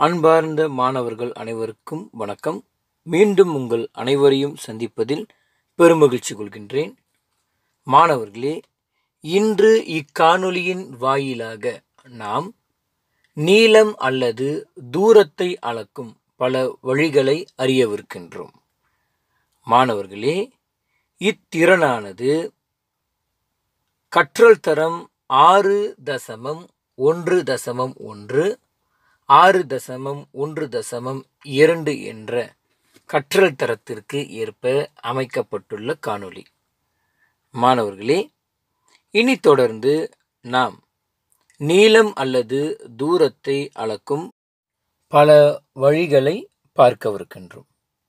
அன்பார்ந்த மாணவர்கள் அனைவருக்கும் வணக்கம் மீண்டும் உங்கள் அனைவரையும் சந்திப்பதில் பெருமகிழ்ச்சி கொள்கின்றேன் மாணவர்களே இன்று இக்காணொளியின் வாயிலாக நாம் நீளம் அல்லது தூரத்தை அளக்கும் பல வழிகளை அறியவிருக்கின்றோம் மாணவர்களே இத்திறனானது கற்றல் தரம் ஆறு தசமம் ஒன்று தசமம் ஒன்று ஆறு தசமம் ஒன்று தசமம் இரண்டு என்ற கற்றல் தரத்திற்கு ஏற்ப அமைக்கப்பட்டுள்ள காணொளி மாணவர்களே இனி தொடர்ந்து நாம் நீளம் அல்லது தூரத்தை அளக்கும் பல வழிகளை பார்க்கவிருக்கின்றோம்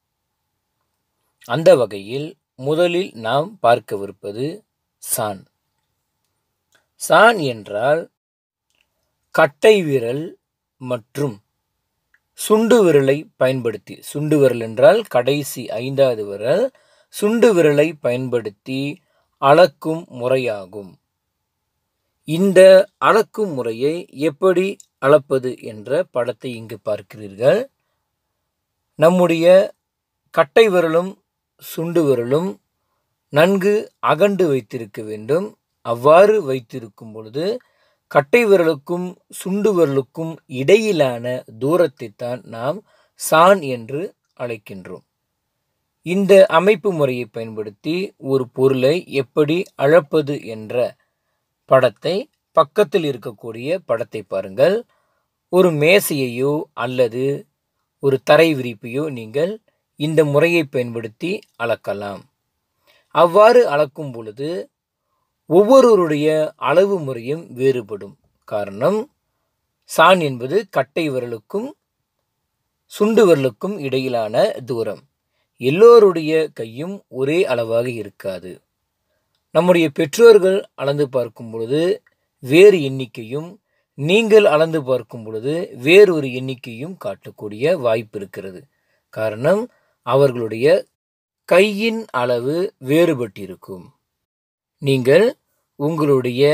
அந்த வகையில் முதலில் நாம் பார்க்கவிருப்பது சான் சான் என்றால் கட்டை விரல் மற்றும் சுண்டு விரலை பயன்படுத்தி சுண்டு விரல் என்றால் கடைசி ஐந்தாவது விரல் சுண்டு விரலை பயன்படுத்தி அளக்கும் முறையாகும் இந்த அளக்கும் முறையை எப்படி அளப்பது என்ற படத்தை இங்கு பார்க்கிறீர்கள் நம்முடைய கட்டை விரலும் சுண்டு விரலும் நன்கு அகண்டு வைத்திருக்க வேண்டும் அவ்வாறு வைத்திருக்கும் பொழுது கட்டை விரலுக்கும் சுண்டு விரலுக்கும் இடையிலான தூரத்தை தான் நாம் சான் என்று அழைக்கின்றோம் இந்த அமைப்பு முறையை பயன்படுத்தி ஒரு பொருளை எப்படி அளப்பது என்ற படத்தை பக்கத்தில் இருக்கக்கூடிய படத்தை பாருங்கள் ஒரு மேசையையோ அல்லது ஒரு தரை விரிப்பையோ நீங்கள் இந்த முறையை பயன்படுத்தி அளக்கலாம் அவ்வாறு அளக்கும் பொழுது ஒவ்வொருவருடைய அளவு முறையும் வேறுபடும் காரணம் சான் என்பது கட்டை விரலுக்கும் சுண்டு விரலுக்கும் இடையிலான தூரம் எல்லோருடைய கையும் ஒரே அளவாக இருக்காது நம்முடைய பெற்றோர்கள் அளந்து பார்க்கும் பொழுது வேறு எண்ணிக்கையும் நீங்கள் அளந்து பார்க்கும் பொழுது வேறொரு எண்ணிக்கையும் காட்டக்கூடிய வாய்ப்பு இருக்கிறது காரணம் அவர்களுடைய கையின் அளவு வேறுபட்டிருக்கும் நீங்கள் உங்களுடைய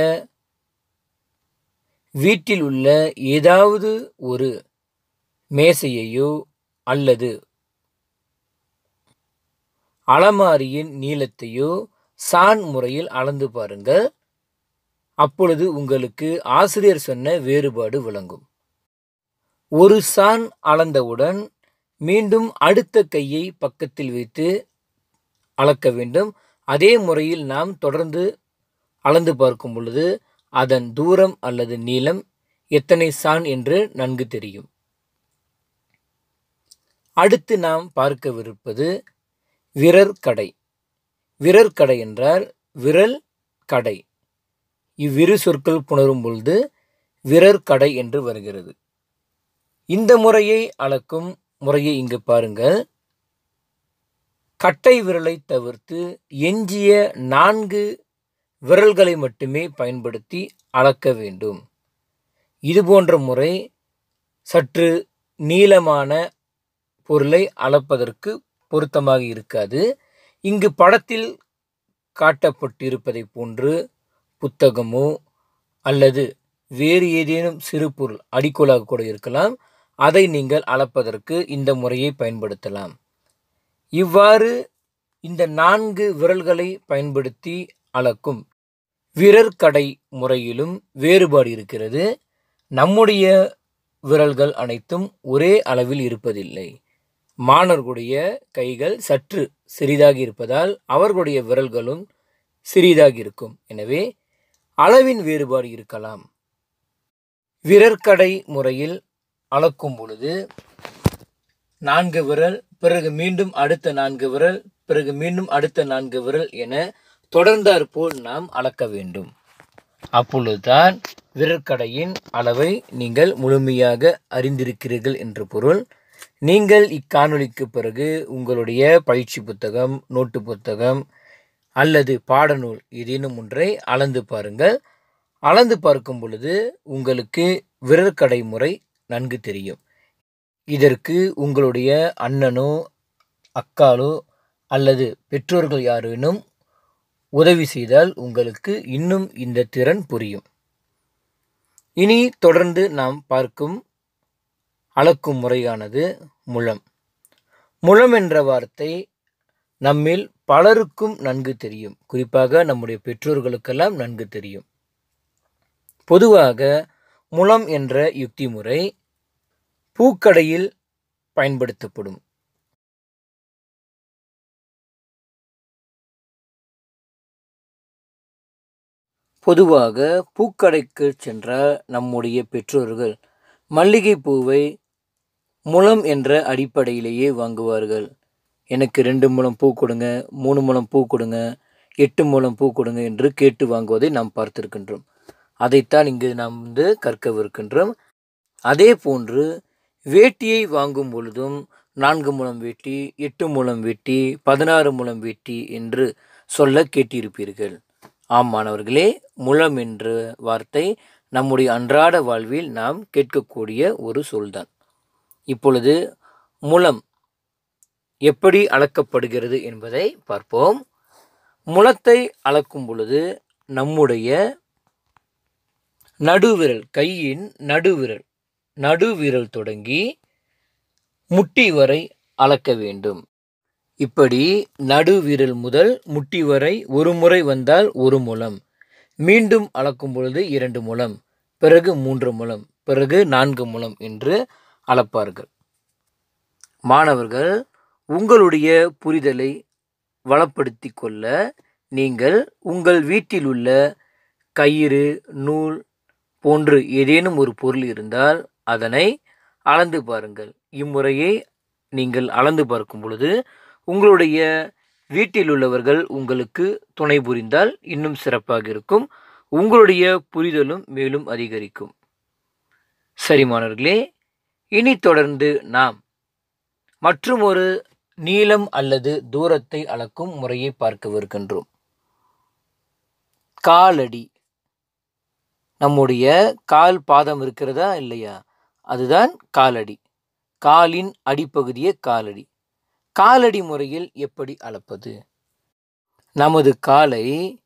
வீட்டில் உள்ள ஏதாவது ஒரு மேசையையோ அல்லது அலமாரியின் நீளத்தையோ சான் முறையில் அளந்து பாருங்கள் அப்பொழுது உங்களுக்கு ஆசிரியர் சொன்ன வேறுபாடு விளங்கும் ஒரு சான் அளந்தவுடன் மீண்டும் அடுத்த கையை பக்கத்தில் வைத்து அளக்க வேண்டும் அதே முறையில் நாம் தொடர்ந்து அளந்து பார்க்கும் பொழுது அதன் தூரம் அல்லது நீளம் எத்தனை சான் என்று நன்கு தெரியும் அடுத்து நாம் பார்க்கவிருப்பது விரற்கடை விரற்கடை என்றால் விரல் கடை இவ்விரு சொற்கள் புணரும் பொழுது விரற்கடை என்று வருகிறது இந்த முறையை அளக்கும் முறையை இங்கு பாருங்கள் கட்டை விரலை தவிர்த்து எஞ்சிய நான்கு விரல்களை மட்டுமே பயன்படுத்தி அளக்க வேண்டும் இது போன்ற முறை சற்று நீளமான பொருளை அளப்பதற்கு பொருத்தமாக இருக்காது இங்கு படத்தில் காட்டப்பட்டிருப்பதை போன்று புத்தகமோ அல்லது வேறு ஏதேனும் சிறு பொருள் அடிக்கோலாக கூட இருக்கலாம் அதை நீங்கள் அளப்பதற்கு இந்த முறையை பயன்படுத்தலாம் இவ்வாறு இந்த நான்கு விரல்களை பயன்படுத்தி அளக்கும் விரற்கடை முறையிலும் வேறுபாடு இருக்கிறது நம்முடைய விரல்கள் அனைத்தும் ஒரே அளவில் இருப்பதில்லை மாணவர்களுடைய கைகள் சற்று சிறிதாக இருப்பதால் அவர்களுடைய விரல்களும் சிறிதாக இருக்கும் எனவே அளவின் வேறுபாடு இருக்கலாம் விரற்கடை முறையில் அளக்கும் பொழுது நான்கு விரல் பிறகு மீண்டும் அடுத்த நான்கு விரல் பிறகு மீண்டும் அடுத்த நான்கு விரல் என தொடர்ந்தாற்போல் நாம் அளக்க வேண்டும் அப்பொழுதுதான் விரற்கடையின் அளவை நீங்கள் முழுமையாக அறிந்திருக்கிறீர்கள் என்று பொருள் நீங்கள் இக்காணொளிக்கு பிறகு உங்களுடைய பயிற்சி புத்தகம் நோட்டு புத்தகம் அல்லது பாடநூல் ஏதேனும் ஒன்றை அளந்து பாருங்கள் அளந்து பார்க்கும் பொழுது உங்களுக்கு விரற்கடை முறை நன்கு தெரியும் இதற்கு உங்களுடைய அண்ணனோ அக்காலோ அல்லது பெற்றோர்கள் யாரேனும் உதவி செய்தால் உங்களுக்கு இன்னும் இந்த திறன் புரியும் இனி தொடர்ந்து நாம் பார்க்கும் அளக்கும் முறையானது முழம் முழம் என்ற வார்த்தை நம்மில் பலருக்கும் நன்கு தெரியும் குறிப்பாக நம்முடைய பெற்றோர்களுக்கெல்லாம் நன்கு தெரியும் பொதுவாக முழம் என்ற யுக்தி முறை பூக்கடையில் பயன்படுத்தப்படும் பொதுவாக பூக்கடைக்கு சென்ற நம்முடைய பெற்றோர்கள் மல்லிகை பூவை முழம் என்ற அடிப்படையிலேயே வாங்குவார்கள் எனக்கு ரெண்டு முழம் பூ கொடுங்க மூணு முழம் பூ கொடுங்க எட்டு முழம் பூ கொடுங்க என்று கேட்டு வாங்குவதை நாம் பார்த்திருக்கின்றோம் அதைத்தான் இங்கு நாம் வந்து கற்கவிருக்கின்றோம் அதே போன்று வேட்டியை வாங்கும் பொழுதும் நான்கு முழம் வேட்டி எட்டு முழம் வேட்டி பதினாறு முழம் வேட்டி என்று சொல்ல கேட்டிருப்பீர்கள் ஆம் மாணவர்களே முழம் என்ற வார்த்தை நம்முடைய அன்றாட வாழ்வில் நாம் கேட்கக்கூடிய ஒரு சொல்தான் இப்பொழுது முழம் எப்படி அளக்கப்படுகிறது என்பதை பார்ப்போம் முளத்தை அளக்கும் பொழுது நம்முடைய நடுவிரல் கையின் நடுவிரல் நடுவிரல் தொடங்கி முட்டி வரை அளக்க வேண்டும் இப்படி நடுவிரல் முதல் முட்டி வரை ஒரு முறை வந்தால் ஒரு முழம் மீண்டும் அளக்கும் பொழுது இரண்டு முழம் பிறகு மூன்று முழம் பிறகு நான்கு முழம் என்று அளப்பார்கள் மாணவர்கள் உங்களுடைய புரிதலை வளப்படுத்தி கொள்ள நீங்கள் உங்கள் வீட்டில் உள்ள கயிறு நூல் போன்று ஏதேனும் ஒரு பொருள் இருந்தால் அதனை அளந்து பாருங்கள் இம்முறையை நீங்கள் அளந்து பார்க்கும் பொழுது உங்களுடைய வீட்டில் உள்ளவர்கள் உங்களுக்கு துணை புரிந்தால் இன்னும் சிறப்பாக இருக்கும் உங்களுடைய புரிதலும் மேலும் அதிகரிக்கும் சரி மாணவர்களே இனி தொடர்ந்து நாம் மற்றும் ஒரு நீளம் அல்லது தூரத்தை அளக்கும் முறையை பார்க்கவிருக்கின்றோம் காலடி நம்முடைய கால் பாதம் இருக்கிறதா இல்லையா அதுதான் காலடி காலின் அடிப்பகுதியே காலடி காலடி முறையில் எப்படி அளப்பது நமது காலை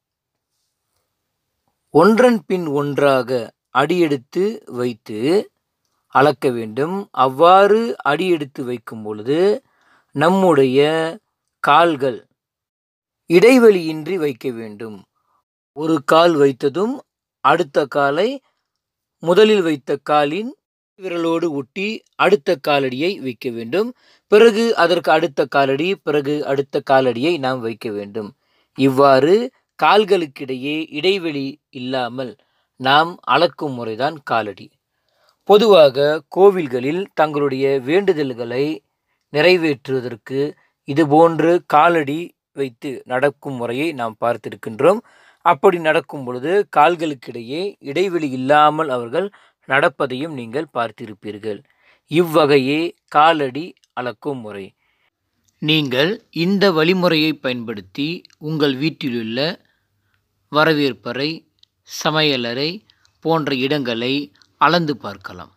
ஒன்றன் பின் ஒன்றாக அடியெடுத்து வைத்து அளக்க வேண்டும் அவ்வாறு அடியெடுத்து வைக்கும் பொழுது நம்முடைய கால்கள் இடைவெளியின்றி வைக்க வேண்டும் ஒரு கால் வைத்ததும் அடுத்த காலை முதலில் வைத்த காலின் விரலோடு ஒட்டி அடுத்த காலடியை வைக்க வேண்டும் பிறகு அதற்கு அடுத்த காலடி பிறகு அடுத்த காலடியை நாம் வைக்க வேண்டும் இவ்வாறு கால்களுக்கிடையே இடைவெளி இல்லாமல் நாம் அளக்கும் முறைதான் காலடி பொதுவாக கோவில்களில் தங்களுடைய வேண்டுதல்களை நிறைவேற்றுவதற்கு இதுபோன்று காலடி வைத்து நடக்கும் முறையை நாம் பார்த்திருக்கின்றோம் அப்படி நடக்கும் பொழுது கால்களுக்கிடையே இடைவெளி இல்லாமல் அவர்கள் நடப்பதையும் நீங்கள் பார்த்திருப்பீர்கள் இவ்வகையே காலடி அளக்கும் முறை நீங்கள் இந்த வழிமுறையை பயன்படுத்தி உங்கள் வீட்டிலுள்ள வரவேற்பறை சமையலறை போன்ற இடங்களை அளந்து பார்க்கலாம்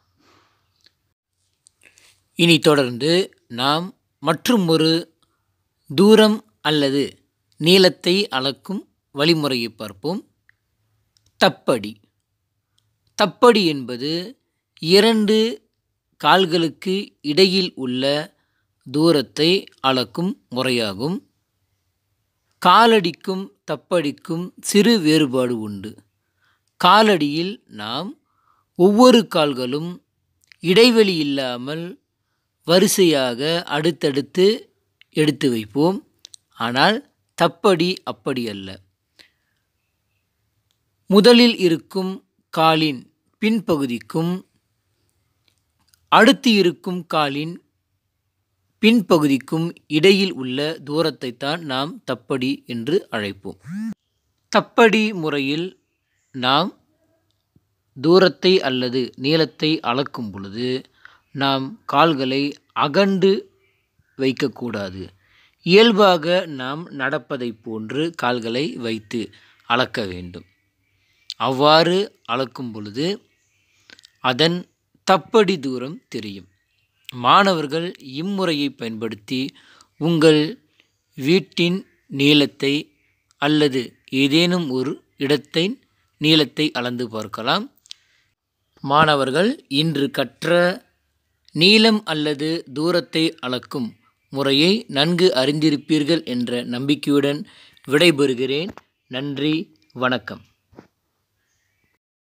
இனி தொடர்ந்து நாம் மற்றும் ஒரு தூரம் அல்லது நீளத்தை அளக்கும் வழிமுறையை பார்ப்போம் தப்படி தப்படி என்பது இரண்டு கால்களுக்கு இடையில் உள்ள தூரத்தை அளக்கும் முறையாகும் காலடிக்கும் தப்படிக்கும் சிறு வேறுபாடு உண்டு காலடியில் நாம் ஒவ்வொரு கால்களும் இடைவெளி இல்லாமல் வரிசையாக அடுத்தடுத்து எடுத்து வைப்போம் ஆனால் தப்படி அப்படி அல்ல முதலில் இருக்கும் காலின் பின்பகுதிக்கும் அடுத்து இருக்கும் காலின் பின்பகுதிக்கும் இடையில் உள்ள தூரத்தை தான் நாம் தப்படி என்று அழைப்போம் தப்படி முறையில் நாம் தூரத்தை அல்லது நீளத்தை அளக்கும் பொழுது நாம் கால்களை அகண்டு வைக்கக்கூடாது இயல்பாக நாம் நடப்பதைப் போன்று கால்களை வைத்து அளக்க வேண்டும் அவ்வாறு அளக்கும் பொழுது அதன் தப்படி தூரம் தெரியும் மாணவர்கள் இம்முறையை பயன்படுத்தி உங்கள் வீட்டின் நீளத்தை அல்லது ஏதேனும் ஒரு இடத்தின் நீளத்தை அளந்து பார்க்கலாம் மாணவர்கள் இன்று கற்ற நீளம் அல்லது தூரத்தை அளக்கும் முறையை நன்கு அறிந்திருப்பீர்கள் என்ற நம்பிக்கையுடன் விடைபெறுகிறேன் நன்றி வணக்கம்